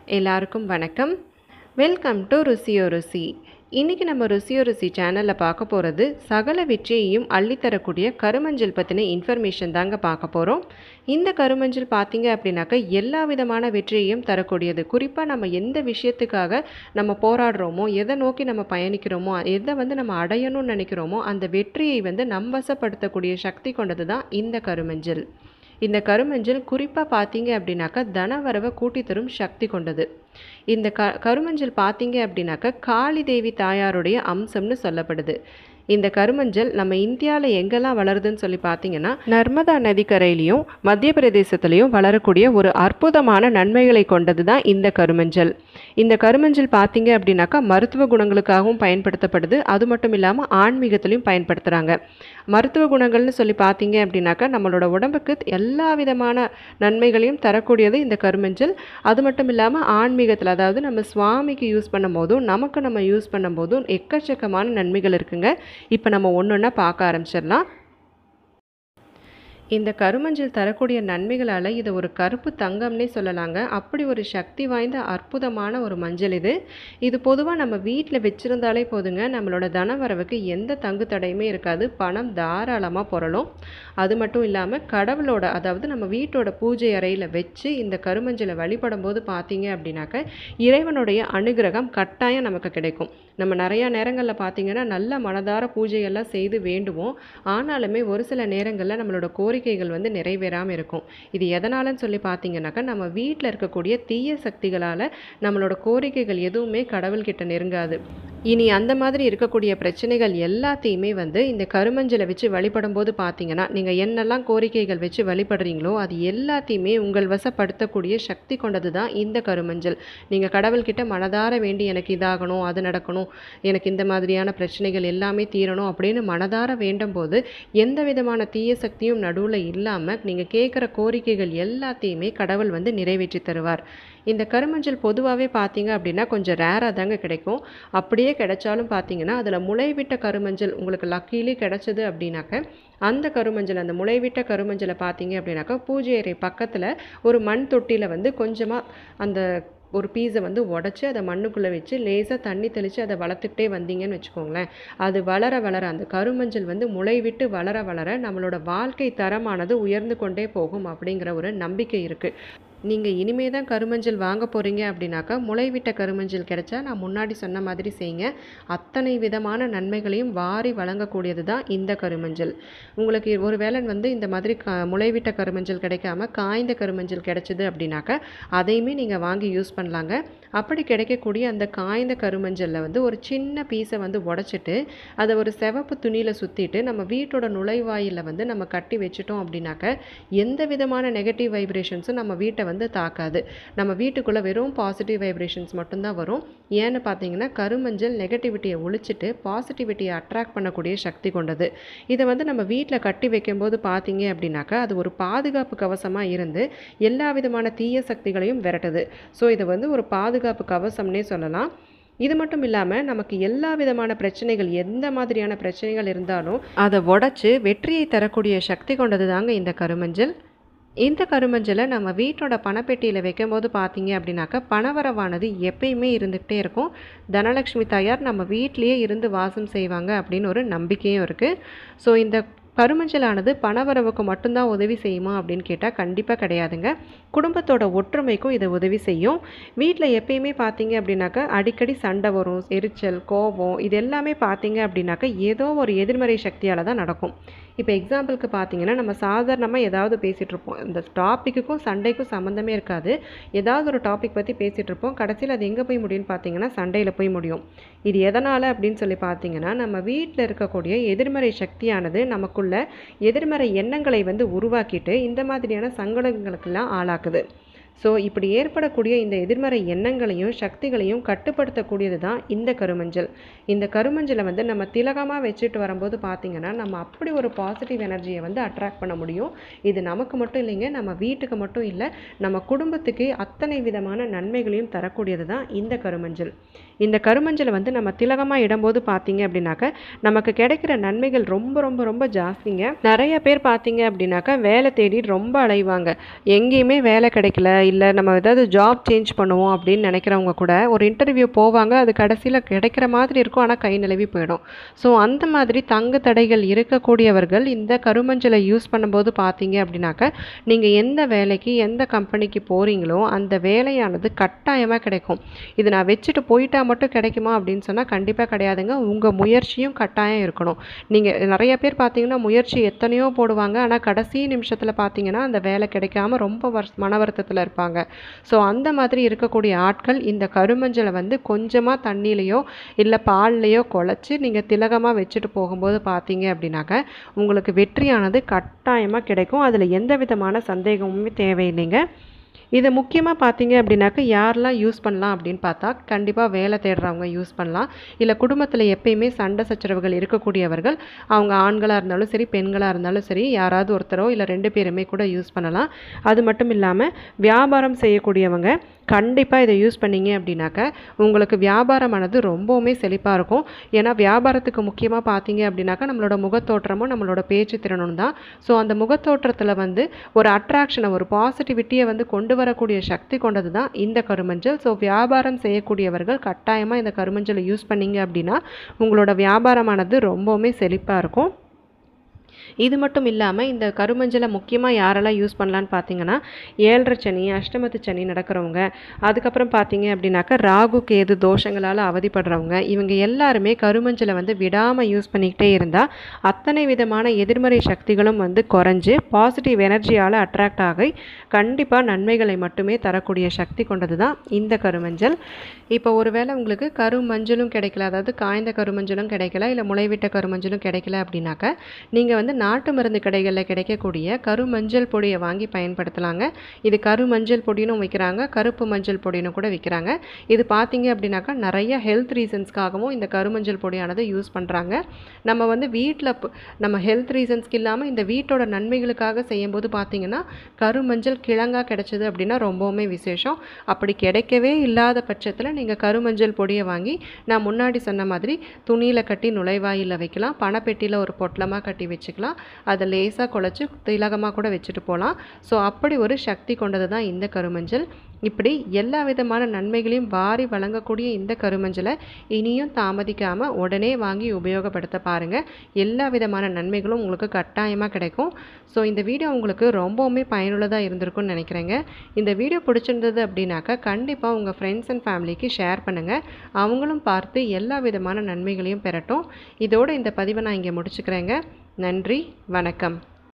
எல்லாருக்கும் வணக்கம் welcome to ருசியோ ருசி இன்றைக்கி நம்ம ருசியோ ருசி சேனலில் பார்க்க போகிறது சகல வெற்றியையும் அள்ளித்தரக்கூடிய கருமஞ்சள் பற்றின இன்ஃபர்மேஷன் தாங்க பார்க்க போகிறோம் இந்த கருமஞ்சள் பார்த்தீங்க அப்படின்னாக்கா எல்லா விதமான வெற்றியையும் தரக்கூடியது குறிப்பாக நம்ம எந்த விஷயத்துக்காக நம்ம போராடுறோமோ எதை நோக்கி நம்ம பயணிக்கிறோமோ எதை வந்து நம்ம அடையணும்னு நினைக்கிறோமோ அந்த வெற்றியை வந்து நம்பசப்படுத்தக்கூடிய சக்தி கொண்டது தான் இந்த கருமஞ்சள் இந்த கருமஞ்சள் குறிப்பாக பார்த்தீங்க அப்படின்னாக்கா தனவரவை கூட்டி தரும் சக்தி கொண்டது இந்த க கருமஞ்சள் பார்த்தீங்க அப்படின்னாக்கா காளி தேவி தாயாருடைய அம்சம்னு சொல்லப்படுது இந்த கருமஞ்சள் நம்ம இந்தியாவில் எங்கெல்லாம் வளருதுன்னு சொல்லி பார்த்தீங்கன்னா நர்மதா நதிக்கரையிலையும் மத்திய பிரதேசத்துலேயும் வளரக்கூடிய ஒரு அற்புதமான நன்மைகளை கொண்டது தான் இந்த கருமஞ்சள் இந்த கருமஞ்சள் பார்த்தீங்க அப்படின்னாக்கா மருத்துவ குணங்களுக்காகவும் பயன்படுத்தப்படுது அது மட்டும் இல்லாமல் ஆன்மீகத்திலையும் பயன்படுத்துகிறாங்க மருத்துவ குணங்கள்னு சொல்லி பார்த்தீங்க அப்படின்னாக்கா நம்மளோட உடம்புக்கு எல்லா விதமான நன்மைகளையும் தரக்கூடியது இந்த கருமஞ்சள் அது மட்டும் இல்லாமல் ஆன்மீகத்தில் அதாவது நம்ம சுவாமிக்கு யூஸ் பண்ணும் போதும் நமக்கு நம்ம யூஸ் பண்ணும் போதும் எக்கச்சக்கமான நன்மைகள் இருக்குங்க இப்போ நம்ம ஒன்று ஒன்றா பார்க்க ஆரம்பிச்சிடலாம் இந்த கருமஞ்சள் தரக்கூடிய நன்மைகளால் இது ஒரு கருப்பு தங்கம்னே சொல்லலாங்க அப்படி ஒரு சக்தி வாய்ந்த அற்புதமான ஒரு மஞ்சள் இது இது பொதுவாக நம்ம வீட்டில் வச்சுருந்தாலே போதுங்க நம்மளோட தனவரவுக்கு எந்த தங்கு தடையுமே இருக்காது பணம் தாராளமாக புரளும் அது மட்டும் இல்லாமல் கடவுளோட அதாவது நம்ம வீட்டோட பூஜை அறையில் வச்சு இந்த கருமஞ்சளை வழிபடும் போது பார்த்தீங்க அப்படின்னாக்க இறைவனுடைய அனுகிரகம் கட்டாயம் நமக்கு கிடைக்கும் நம்ம நிறையா நேரங்களில் பார்த்தீங்கன்னா நல்ல மனதார பூஜையெல்லாம் செய்து வேண்டுவோம் ஆனாலுமே ஒரு சில நேரங்களில் நம்மளோட கோரிக்கைகள் வந்து நிறைவேறாமல் இருக்கும் இது எதனாலன்னு சொல்லி பார்த்தீங்கன்னாக்கா நம்ம வீட்டில் இருக்கக்கூடிய தீய சக்திகளால் நம்மளோட கோரிக்கைகள் எதுவுமே கடவுள்கிட்ட நெருங்காது இனி அந்த மாதிரி இருக்கக்கூடிய பிரச்சனைகள் எல்லாத்தையுமே வந்து இந்த கருமஞ்சளை வச்சு வழிபடும் போது பார்த்தீங்கன்னா நீங்கள் என்னெல்லாம் கோரிக்கைகள் வச்சு வழிபடுறீங்களோ அது எல்லாத்தையுமே உங்கள் வசப்படுத்தக்கூடிய சக்தி கொண்டது தான் இந்த கருமஞ்சள் நீங்கள் கடவுள்கிட்ட மனதார வேண்டி எனக்கு இதாகணும் அது நடக்கணும் எனக்கு இந்த மாதிரியான பிரச்சனைகள் எல்லாமே தீரணும் அப்படின்னு மனதார வேண்டும் போது எந்த விதமான தீய சக்தியும் நடுவில் இல்லாமல் நீங்கள் கேட்குற கோரிக்கைகள் எல்லாத்தையுமே கடவுள் வந்து நிறைவேற்றி தருவார் இந்த கருமஞ்சள் பொதுவாகவே பார்த்தீங்க அப்படின்னா கொஞ்சம் ரேராக தாங்க கிடைக்கும் அப்படியே கிடைச்சாலும் பார்த்தீங்கன்னா அதில் முளைவிட்ட கருமஞ்சள் உங்களுக்கு லக்கிலி கிடைச்சது அப்படின்னாக்க அந்த கருமஞ்சள் அந்த முளைவிட்ட கருமஞ்சளை பார்த்தீங்க அப்படின்னாக்கா பூஜை அறை பக்கத்தில் ஒரு மண் தொட்டியில் வந்து கொஞ்சமாக அந்த ஒரு பீஸை வந்து உடச்சி அதை மண்ணுக்குள்ளே வச்சு லேசாக தண்ணி தெளித்து அதை வளர்த்துக்கிட்டே வந்தீங்கன்னு வச்சுக்கோங்களேன் அது வளர வளர அந்த கருமஞ்சள் வந்து முளைவிட்டு வளர வளர நம்மளோட வாழ்க்கை தரமானது உயர்ந்து கொண்டே போகும் அப்படிங்கிற ஒரு நம்பிக்கை இருக்குது நீங்கள் இனிமே தான் கருமஞ்சள் வாங்க போகிறீங்க அப்படின்னாக்கா முளைவிட்ட கருமஞ்சள் கிடைச்சா நான் முன்னாடி சொன்ன மாதிரி செய்யுங்க அத்தனை விதமான நன்மைகளையும் வாரி வழங்கக்கூடியது தான் இந்த கருமஞ்சள் உங்களுக்கு ஒரு வேளை வந்து இந்த மாதிரி க முளைவிட்ட கருமஞ்சள் கிடைக்காம காய்ந்த கருமஞ்சள் கிடைச்சிது அப்படின்னாக்கா அதையுமே நீங்கள் வாங்கி யூஸ் பண்ணலாங்க அப்படி கிடைக்கக்கூடிய அந்த காய்ந்த கருமஞ்சளில் வந்து ஒரு சின்ன பீஸை வந்து உடச்சிட்டு அதை ஒரு சிவப்பு துணியில் சுற்றிட்டு நம்ம வீட்டோட நுழைவாயிலில் வந்து நம்ம கட்டி வச்சுட்டோம் அப்படின்னாக்க எந்த விதமான நெகட்டிவ் வைப்ரேஷன்ஸும் நம்ம வீட்டை வந்து தாக்காது நம்ம வீட்டுக்குள்ளே வெறும் பாசிட்டிவ் வைப்ரேஷன்ஸ் மட்டும்தான் வரும் ஏன்னு பார்த்தீங்கன்னா கருமஞ்சள் நெகட்டிவிட்டியை ஒழிச்சிட்டு பாசிட்டிவிட்டியை அட்ராக்ட் பண்ணக்கூடிய சக்தி கொண்டது இதை வந்து நம்ம வீட்டில் கட்டி வைக்கும்போது பார்த்தீங்க அப்படின்னாக்கா அது ஒரு பாதுகாப்பு கவசமாக இருந்து எல்லா விதமான தீய சக்திகளையும் விரட்டுது ஸோ இதை வந்து ஒரு பாதுகாப்பு கவசம்னே சொல்லலாம் இது மட்டும் இல்லாமல் நமக்கு எல்லா விதமான பிரச்சனைகள் எந்த மாதிரியான பிரச்சனைகள் இருந்தாலும் அதை உடச்சி வெற்றியை தரக்கூடிய சக்தி கொண்டது தாங்க இந்த கருமஞ்சள் இந்த கருமஞ்சளை நம்ம வீட்டோட பணப்பெட்டியில் வைக்கும்போது பார்த்தீங்க அப்படின்னாக்கா பணவரவானது எப்பயுமே இருந்துக்கிட்டே இருக்கும் தனலக்ஷ்மி தாயார் நம்ம வீட்டிலேயே இருந்து வாசம் செய்வாங்க அப்படின்னு ஒரு நம்பிக்கையும் இருக்குது ஸோ இந்த கருமஞ்சளானது பணவரவுக்கு மட்டும்தான் உதவி செய்யுமா அப்படின்னு கேட்டால் கண்டிப்பாக கிடையாதுங்க குடும்பத்தோட ஒற்றுமைக்கும் இதை உதவி செய்யும் வீட்டில் எப்பயுமே பார்த்தீங்க அப்படின்னாக்கா அடிக்கடி சண்டை வரும் எரிச்சல் கோபம் இது எல்லாமே பார்த்தீங்க அப்படின்னாக்கா ஏதோ ஒரு எதிர்மறை சக்தியால் தான் நடக்கும் இப்போ எக்ஸாம்பிளுக்கு பார்த்தீங்கன்னா நம்ம சாதாரணமாக ஏதாவது பேசிகிட்டு இருப்போம் இந்த டாப்பிக்குக்கும் சண்டைக்கும் சம்மந்தமே இருக்காது ஏதாவது ஒரு டாபிக் பற்றி பேசிகிட்டு இருப்போம் கடைசியில் அது எங்கே போய் முடியும்னு பார்த்தீங்கன்னா சண்டையில் போய் முடியும் இது எதனால் அப்படின்னு சொல்லி பார்த்தீங்கன்னா நம்ம வீட்டில் இருக்கக்கூடிய எதிர்மறை சக்தியானது நமக்குள்ள எதிர்மறை எண்ணங்களை வந்து உருவாக்கிட்டு இந்த மாதிரியான சங்கடங்களுக்கெல்லாம் ஆளாக்குது ஸோ இப்படி ஏற்படக்கூடிய இந்த எதிர்மறை எண்ணங்களையும் சக்திகளையும் கட்டுப்படுத்தக்கூடியது தான் இந்த கருமஞ்சள் இந்த கருமஞ்சளை வந்து நம்ம திலகமாக வச்சுட்டு வரும்போது பார்த்திங்கன்னா நம்ம அப்படி ஒரு பாசிட்டிவ் எனர்ஜியை வந்து அட்ராக்ட் பண்ண முடியும் இது நமக்கு மட்டும் இல்லைங்க நம்ம வீட்டுக்கு மட்டும் இல்லை நம்ம குடும்பத்துக்கு அத்தனை விதமான நன்மைகளையும் தரக்கூடியது தான் இந்த கருமஞ்சள் இந்த கருமஞ்சளை வந்து நம்ம திலகமாக இடும்போது பார்த்தீங்க அப்படின்னாக்க நமக்கு கிடைக்கிற நன்மைகள் ரொம்ப ரொம்ப ரொம்ப ஜாஸ்திங்க நிறைய பேர் பார்த்தீங்க அப்படின்னாக்கா வேலை தேடி ரொம்ப அலைவாங்க எங்கேயுமே வேலை கிடைக்கல இல்லை நம்ம ஏதாவது ஜாப் சேஞ்ச் பண்ணுவோம் அப்படின்னு நினைக்கிறவங்க கூட ஒரு இன்டர்வியூ போவாங்க அது கடைசியில் கிடைக்கிற மாதிரி இருக்கும் ஆனால் கை நிலவி போயிடும் ஸோ அந்த மாதிரி தங்கு தடைகள் இருக்கக்கூடியவர்கள் இந்த கருமஞ்சளை யூஸ் பண்ணும்போது பார்த்தீங்க அப்படின்னாக்க நீங்கள் எந்த வேலைக்கு எந்த கம்பெனிக்கு போகிறீங்களோ அந்த வேலையானது கட்டாயமாக கிடைக்கும் இது நான் வச்சுட்டு போயிட்டா மட்டும் கிடைக்குமா அப்படின்னு சொன்னால் கண்டிப்பாக கிடையாதுங்க உங்கள் முயற்சியும் கட்டாயம் இருக்கணும் நீங்கள் நிறைய பேர் பார்த்தீங்கன்னா முயற்சி எத்தனையோ போடுவாங்க ஆனால் கடைசி நிமிஷத்தில் பார்த்தீங்கன்னா அந்த வேலை கிடைக்காம ரொம்ப வருஷ மன வருத்தத்தில் இருப்பாங்க ஸோ அந்த மாதிரி இருக்கக்கூடிய ஆட்கள் இந்த கருமஞ்சளை வந்து கொஞ்சமாக தண்ணியிலையோ இல்லை பால்லையோ குழச்சி நீங்கள் திலகமாக வச்சுட்டு போகும்போது பார்த்தீங்க அப்படின்னாக்க உங்களுக்கு வெற்றியானது கட்டாயமாக கிடைக்கும் அதில் எந்த விதமான சந்தேகமுமே தேவையில்லைங்க இதை முக்கியமாக பார்த்தீங்க அப்படின்னாக்க யாரெல்லாம் யூஸ் பண்ணலாம் அப்படின்னு பார்த்தா கண்டிப்பாக வேலை தேடுறவங்க யூஸ் பண்ணலாம் இல்லை குடும்பத்தில் எப்பயுமே சண்டை சச்சரவுகள் இருக்கக்கூடியவர்கள் அவங்க ஆண்களாக இருந்தாலும் சரி பெண்களாக இருந்தாலும் சரி யாராவது ஒருத்தரோ இல்லை ரெண்டு பேருமே கூட யூஸ் பண்ணலாம் அது மட்டும் இல்லாமல் வியாபாரம் செய்யக்கூடியவங்க கண்டிப்பாக இதை யூஸ் பண்ணீங்க அப்படின்னாக்க உங்களுக்கு வியாபாரமானது ரொம்பவுமே செழிப்பாக இருக்கும் ஏன்னா வியாபாரத்துக்கு முக்கியமாக பார்த்தீங்க அப்படின்னாக்கா நம்மளோட முகத்தோற்றமும் நம்மளோட பேச்சு திறனும் தான் ஸோ அந்த முகத்தோற்றத்தில் வந்து ஒரு அட்ராக்ஷனை ஒரு பாசிட்டிவிட்டியை வந்து கொண்டு வரக்கூடிய சக்தி கொண்டது தான் இந்த கருமஞ்சள் ஸோ வியாபாரம் செய்யக்கூடியவர்கள் கட்டாயமாக இந்த கருமஞ்சளை யூஸ் பண்ணீங்க அப்படின்னா உங்களோட வியாபாரமானது ரொம்பவுமே செழிப்பாக இருக்கும் இது மட்டும் இல்லாமல் இந்த கருமஞ்சளை முக்கியமாக யாரெல்லாம் யூஸ் பண்ணலான்னு பார்த்தீங்கன்னா ஏழரை சனி அஷ்டமத்து சனி நடக்கிறவங்க அதுக்கப்புறம் பார்த்தீங்க அப்படின்னாக்கா ராகு கேது தோஷங்களால் அவதிப்படுறவங்க இவங்க எல்லாருமே கருமஞ்சளை வந்து விடாமல் யூஸ் பண்ணிக்கிட்டே இருந்தால் அத்தனை விதமான எதிர்மறை சக்திகளும் வந்து குறைஞ்சு பாசிட்டிவ் எனர்ஜியால் அட்ராக்ட் ஆகி கண்டிப்பாக நன்மைகளை மட்டுமே தரக்கூடிய சக்தி கொண்டது தான் இந்த கருமஞ்சள் இப்போ ஒருவேளை உங்களுக்கு கருமஞ்சளும் கிடைக்கல அதாவது காய்ந்த கருமஞ்சளும் கிடைக்கல இல்லை முளைவிட்ட கருமஞ்சளும் கிடைக்கல அப்படின்னாக்க நீங்கள் வந்து நாட்டு மருந்து கடைகளில் கிடைக்கக்கூடிய கருமஞ்சள் பொடியை வாங்கி பயன்படுத்தலாங்க இது கருமஞ்சள் பொடினும் விற்கிறாங்க கருப்பு மஞ்சள் பொடினும் கூட விற்கிறாங்க இது பார்த்தீங்க அப்படின்னாக்கா நிறைய ஹெல்த் ரீசன்ஸ்க்காகவும் இந்த கருமஞ்சள் பொடியானது யூஸ் பண்ணுறாங்க நம்ம வந்து வீட்டில் நம்ம ஹெல்த் ரீசன்ஸ்க்கு இல்லாமல் இந்த வீட்டோட நன்மைகளுக்காக செய்யும்போது பார்த்தீங்கன்னா கருமஞ்சள் கிழங்கா கிடைச்சது அப்படின்னா ரொம்பவுமே விசேஷம் அப்படி கிடைக்கவே இல்லாத பட்சத்தில் நீங்கள் கருமஞ்சள் பொடியை வாங்கி நான் முன்னாடி சொன்ன மாதிரி துணியில் கட்டி நுழைவாயிலில் வைக்கலாம் பணப்பெட்டியில் ஒரு பொட்டலமாக கட்டி வச்சுக்கலாம் அதை லேசாக குழச்சி திலகமாக கூட வச்சுட்டு போகலாம் ஸோ அப்படி ஒரு சக்தி கொண்டது தான் இந்த கருமஞ்சள் இப்படி எல்லா விதமான நன்மைகளையும் வாரி வழங்கக்கூடிய இந்த கருமஞ்சளை இனியும் தாமதிக்காமல் உடனே வாங்கி உபயோகப்படுத்த பாருங்கள் எல்லா விதமான நன்மைகளும் உங்களுக்கு கட்டாயமாக கிடைக்கும் ஸோ இந்த வீடியோ உங்களுக்கு ரொம்பவுமே பயனுள்ளதாக இருந்திருக்கும்னு நினைக்கிறேங்க இந்த வீடியோ பிடிச்சிருந்தது அப்படின்னாக்கா கண்டிப்பாக உங்கள் ஃப்ரெண்ட்ஸ் அண்ட் ஃபேமிலிக்கு ஷேர் பண்ணுங்கள் அவங்களும் பார்த்து எல்லா விதமான நன்மைகளையும் பெறட்டும் இதோடு இந்த பதிவை நான் இங்கே முடிச்சுக்கிறேங்க நன்றி வணக்கம்